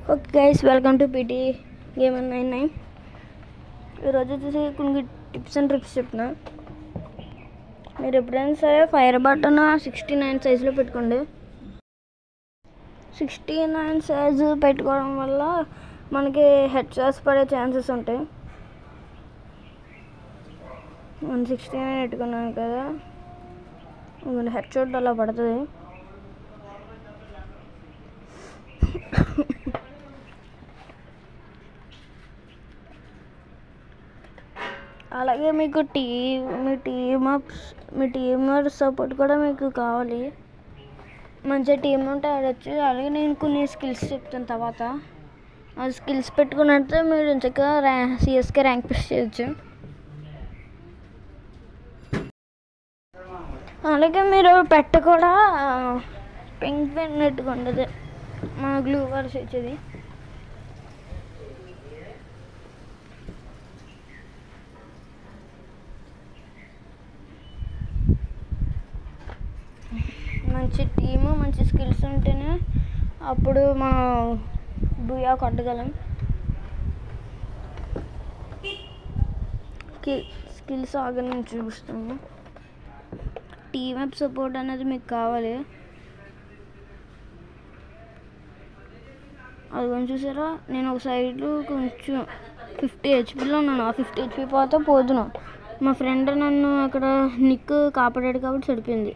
Okay guys welcome to PT game nine nine ఈరోజు వచ్చేసి కొన్ని టిప్స్ అండ్ ట్రిప్స్ చెప్తున్నా మీరు ఎప్పుడైనా సరే ఫైర్ బటన్ సిక్స్టీ నైన్ సైజులో పెట్టుకోండి సిక్స్టీ నైన్ సైజు పెట్టుకోవడం వల్ల మనకి హెడ్ షాట్స్ పడే ఛాన్సెస్ ఉంటాయి వన్ సిక్స్టీ నైన్ పెట్టుకున్నాను కదా హెడ్ షాట్ అలా పడుతుంది అలాగే మీకు టీ మీ టీమ్ అప్స్ మీ టీమర్ సపోర్ట్ కూడా మీకు కావాలి మంచిగా టీం ఉంటే ఆడొచ్చు అలాగే నేను కొన్ని స్కిల్స్ చెప్తాను తర్వాత ఆ స్కిల్స్ పెట్టుకున్నట్టు మీరు ఇంచక ర్యా సిఎస్కే ర్యాంక్ పుష్ చేయొచ్చు అలాగే మీరు పెట్ట కూడా పింక్ పెన్ పెట్టుకుంటుంది మన గ్లూ వర్స్ వచ్చేది మంచి టీము మంచి స్కిల్స్ ఉంటేనే అప్పుడు మనం బుయా కొట్టగలం స్కిల్స్ ఆగా నేను చూపిస్తాను టీమ్ అప్ సపోర్ట్ అనేది మీకు కావాలి అది కొంచెం చూసారా నేను ఒక సైడ్ కొంచెం ఫిఫ్టీ హెచ్పీలో ఉన్నాను ఆ ఫిఫ్టీ హెచ్పీ పోతే పోదును మా ఫ్రెండ్ నన్ను అక్కడ నిక్ కాపాడాడు కాబట్టి సరిపోయింది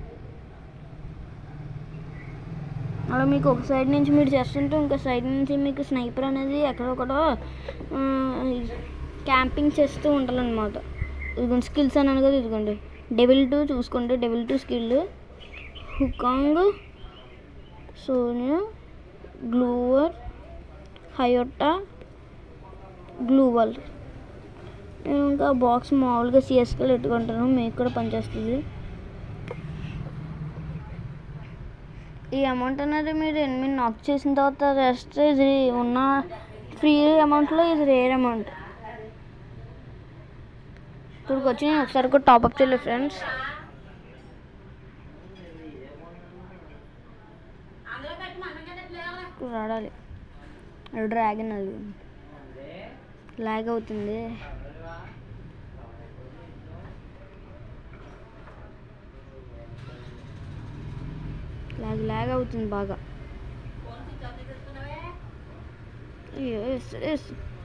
అలా మీకు ఒక సైడ్ నుంచి మీరు చేస్తుంటే ఇంకో సైడ్ నుంచి మీకు స్నైపర్ అనేది ఎక్కడొక్కడో క్యాంపింగ్ చేస్తూ ఉండాలన్నమాట ఇదిగోండి స్కిల్స్ అన్నాను కదా ఇదిగోండి డెవిల్ టూ చూసుకోండి డెవిల్ టూ స్కిల్ హుకాంగ్ సోనియా గ్లూవర్ హయోటా గ్లూవల్ నేను ఇంకా బాక్స్ మామూలుగా సిఎస్కేలో పెట్టుకుంటాను మీకు కూడా పనిచేస్తుంది ఈ అమౌంట్ అనేది మీరు ఎనిమిది నాక్ చేసిన తర్వాత చేస్తే ఇది ఉన్న ఫ్రీ అమౌంట్లో ఇది రేర్ అమౌంట్ ఇక్కడికి వచ్చి నేను ఒకసారి కూడా టాప్అప్ చేయలేదు ఫ్రెండ్స్ రాడాలి డ్రాగన్ అది లాగ్ అవుతుంది లాగ్ లాగ్ అవుతుంది బాగా ఎస్ ఎస్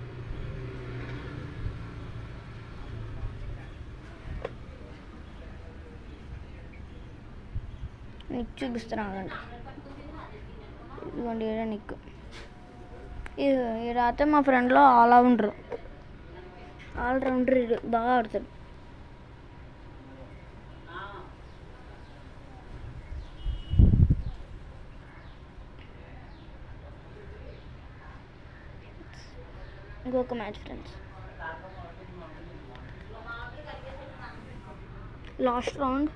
నిక్ చూపిస్తున్నాను ఇదిగోండి ఏడా నిక్ ఇది ఈ రాత్రి మా ఫ్రెండ్లో ఆల్ రౌండర్ ఆల్ రౌండర్ ఇది బాగా ఆడతాడు ఇంకొక match friends last round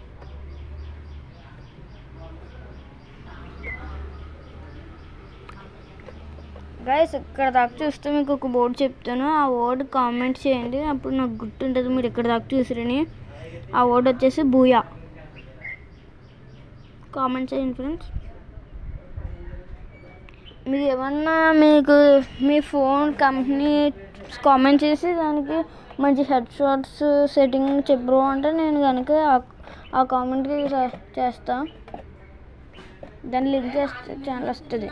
guys ఇక్కడ దాకా చూస్తే మీకు ఒక బోర్డు చెప్తాను ఆ వర్డ్ కామెంట్ చేయండి అప్పుడు నాకు గుర్తుంటుంది మీరు ఇక్కడ దాకా చూసారని ఆ వర్డ్ వచ్చేసి బూయా కామెంట్ చేయండి ఫ్రెండ్స్ మీరు ఏమన్నా మీకు మీ ఫోన్ కంపెనీ కామెంట్ చేసి దానికి మంచి హెడ్ షాట్స్ సెట్టింగ్ చెప్పరు అంటే నేను కనుక ఆ కామెంట్కి చేస్తా దాన్ని లింక్ చేస్తే ఛానల్ వస్తుంది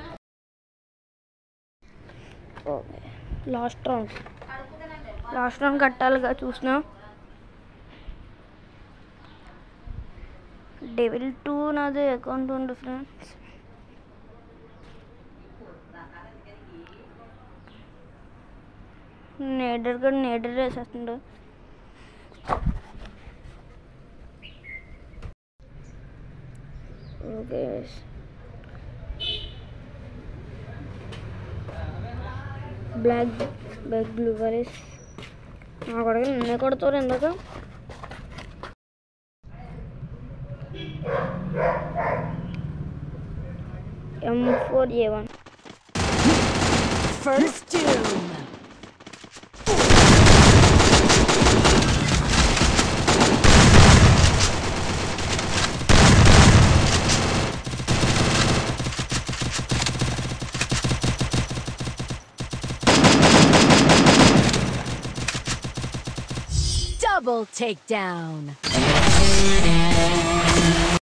okay last round last round కట్టాలిగా చూసినా డెవిల్ టూ నాది అకౌంట్ ఉంది ఫ్రెండ్స్ నేడర్ కూడా నేడర్ వేసేస్తుండు okay black black blue colours నా కొడుకు నిన్నే కొడతారు ఎందుకు M four A one First doom. Double takedown.